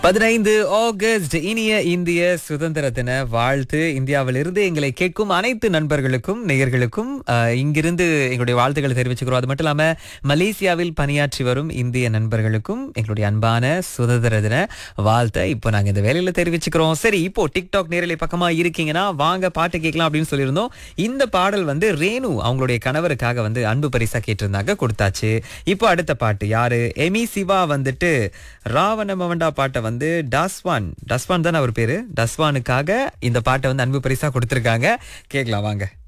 பதினைந்து ஆகஸ்ட் இனிய இந்திய சுதந்திர தின வாழ்த்து இந்தியாவிலிருந்து எங்களை கேட்கும் அனைத்து நண்பர்களுக்கும் நேயர்களுக்கும் அஹ், இங்கிருந்து எங்களுடைய வாழ்த்துக்களை தெரிவிச்சுக்கிறோம் அது மட்டும் இல்லாம மலேசியாவில் பணியாற்றி வரும் இந்திய நண்பர்களுக்கும் எங்களுடைய அன்பான சுதந்திர தின வாழ்த்தை இப்போ நாங்க இந்த வேலையில தெரிவிச்சுக்கிறோம் சரி இப்போ டிக்டாக் நேரலை பக்கமா இருக்கீங்கன்னா வாங்க பாட்டு கேட்கலாம் அப்படின்னு சொல்லியிருந்தோம் இந்த பாடல் வந்து ரேணு அவங்களுடைய கணவருக்காக வந்து அன்பு பரிசா கேட்டிருந்தாங்க கொடுத்தாச்சு இப்போ அடுத்த பாட்டு யாரு எமி சிவா வந்துட்டு ராவண மவண்டா பாட்டை வந்து டஸ்வான் டஸ்வான் தானே அவர் பேரு டஸ்வானுக்காக இந்த பாட்டை வந்து அன்பு பரிசா கொடுத்திருக்காங்க கேட்கலாம் வாங்க